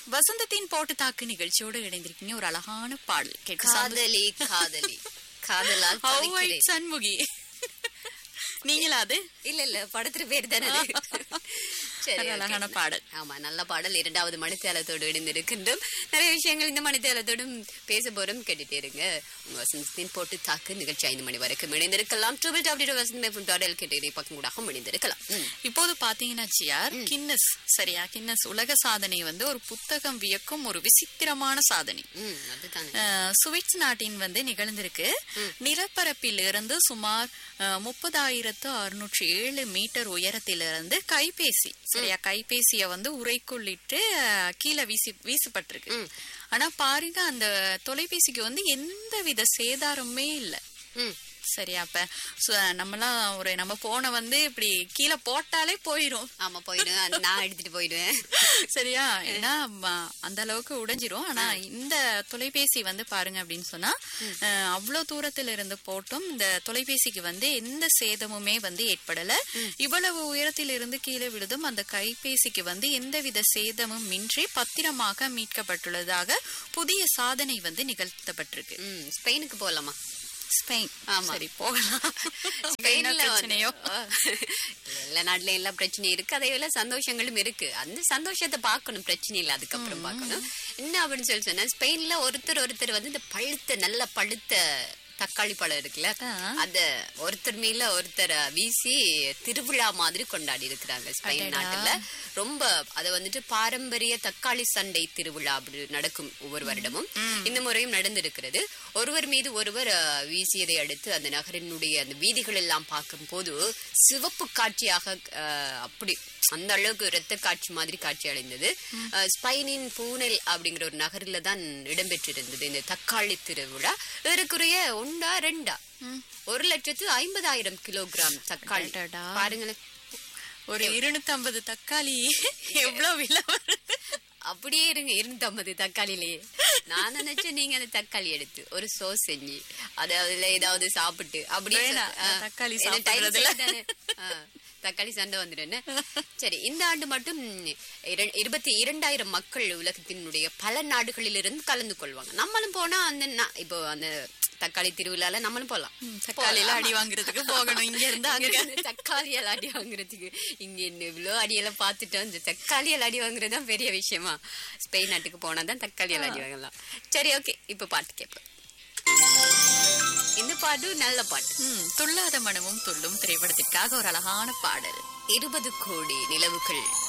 வசந்தத்தின் போட்டு தாக்கு நிகழ்ச்சியோடு இணைந்திருக்கீங்க ஒரு அழகான பாடல் கேட்டு காதலி காதலி காதலால் How தவிக்கிறேன். white சண்முகி நீங்களா அது இல்ல இல்ல படத்துல பேர் தானே அது. சரி ஒரு okay. அழகான பாடல் ஆமா நல்ல பாடல் இரண்டாவது மணித்தேலத்தோடு இணைந்திருக்கின்றோம் நிறைய விஷயங்கள் இந்த மணித்தேலத்தோடும் பேச போறோம் கேட்டுட்டே இருங்க உங்க வசந்தத்தின் போட்டு தாக்கு நிகழ்ச்சி ஐந்து மணி வரைக்கும் இணைந்திருக்கலாம் ட்ரிபிள் டபிள்யூ வசந்தம் டாடல் கேட்டு பக்கம் கூட இணைந்திருக்கலாம் ம். இப்போது பாத்தீங்கன்னா ஜியார் கின்னஸ் சரியா கின்னஸ் உலக சாதனை வந்து ஒரு புத்தகம் வியக்கும் ஒரு விசித்திரமான சாதனை ம் அதுதானே அஹ், சுவிட்ஸ் நாட்டின் வந்து நிகழ்ந்திருக்கு நிலப்பரப்பில் இருந்து சுமார் முப்பதாயிரத்து அறுநூற்றி ஏழு மீட்டர் உயரத்திலிருந்து கைபேசி சரியா கைபேசிய வந்து உரைக்குள்ளிட்டு அஹ், கீழே வீசி வீசப்பட்டிருக்கு ஆனா பாருங்க அந்த தொலைபேசிக்கு வந்து எந்த வித சேதாரமே இல்ல ம் சரியா அப்ப சு- நம்மலாம் ஒரு நம்ம போன வந்து இப்படி கீழே போட்டாலே போயிரும் ஆமா போயிடுவேன் நான் எடுத்துட்டு போயிடுவேன் சரியா ஏன்னா ம, அந்த அளவுக்கு உடைஞ்சிரும் ஆனா இந்த தொலைபேசி வந்து பாருங்க அப்படின்னு சொன்னா அஹ், அவ்வளவு தூரத்துல இருந்து போட்டும் இந்த தொலைபேசிக்கு வந்து எந்த சேதமுமே வந்து ஏற்படல இவ்வளவு உயரத்தில் இருந்து கீழே விழுதும் அந்த கைபேசிக்கு வந்து எந்தவித சேதமும் இன்றி பத்திரமாக மீட்கப்பட்டுள்ளதாக புதிய சாதனை வந்து நிகழ்த்தப்பட்டிருக்கு ம் ஸ்பெயினுக்கு போலாமா ஸ்பெயின் ஆமா. சரி போகலாம் என்ன ஸ்பெயின்ல வந்து- பிரச்சனையோ எல்லா நாட்டுலயும் எல்லாம் பிரச்சனை இருக்கு அதே வேலை சந்தோஷங்களும் இருக்கு அந்த சந்தோஷத்தை பார்க்கணும் பிரச்சனை இல்ல அதுக்கப்புறம் பார்க்கணும் என்ன அப்படின்னு சொல்லி சொன்னா ஸ்பெயின்ல ஒருத்தர் ஒருத்தர் வந்து இந்த பழுத்த நல்ல பழுத்த தக்காளி பழம் இருக்குல்ல ஆ. அத ஒருத்தர் மேல ஒருத்தர் வீசி திருவிழா மாதிரி கொண்டாடி இருக்கிறாங்க ஸ்பெயின் அடடா. நாட்டுல ரொம்ப அத வந்துட்டு பாரம்பரிய தக்காளி சண்டை திருவிழா அப்படி நடக்கும் ஒவ்வொரு வருடமும் இந்த முறையும் நடந்திருக்கிறது ஒருவர் மீது ஒருவர் அஹ், வீசியதை அடுத்து அந்த நகரினுடைய அந்த வீதிகள் எல்லாம் பார்க்கும் போது சிவப்பு காட்சியாக அஹ், அப்படி அந்த அளவுக்கு இரத்த காட்சி மாதிரி காட்சி அடைந்தது அஹ், ஸ்பெயினின் பூனெல் அப்படிங்கிற ஒரு நகரில தான் இடம்பெற்றிருந்தது இந்த தக்காளி திருவிழா ஏறக்குறைய ஒண்டா ரெண்டா ஒரு லட்சத்து ஐம்பதாயிரம் கிலோகிராம் தக்காளி அடடா. பாருங்களேன் ஒரு இருநூத்தி ஐம்பது தக்காளி எவ்வளவு விலை வருது அப்படியே இருங்க இருநூத்தம்பது தக்காளிலேயே நான் நினைச்சேன் நீங்க அந்த தக்காளி எடுத்து ஒரு சோஸ் செஞ்சு அது அதுல ஏதாவது சாப்பிட்டு அப்படியே வேணாம், ஆ, நான் தக்காளி ஏன்னா time சாப்பிடுறதுல. save தானே. ஆ, தக்காளி சண்டை வந்துடுன்னு சரி இந்த ஆண்டு மட்டும் இர- இருபத்தி இரண்டாயிரம் மக்கள் உலகத்தினுடைய பல நாடுகளிலிருந்து கலந்து கொள்வாங்க நம்மளும் போனா அந்த நா- இப்போ அந்த தக்காளி திருவிழால நம்மளும் போலாம் தக்காளியில அடி வாங்குறதுக்கு போகணும் இங்க இருந்து அங்க இங்க தக்காளியால் அடி வாங்குறதுக்கு இங்க என்ன இவ்வளோ அடியெல்லாம் பார்த்துட்டோம் இந்த தக்காளியால் அடி வாங்குறது தான் பெரிய விஷயமா ஸ்பெயின் நாட்டுக்கு போனா தான் தக்காளியால் அடி வாங்கலாம் சரி ஓகே இப்ப பாட்டு கேட்போம் இந்த பாட்டு நல்ல பாட்டு ம், துள்ளாத மனமும் துள்ளும் திரைப்படத்திற்காக ஒரு அழகான பாடல் இருபது கோடி நிலவுகள்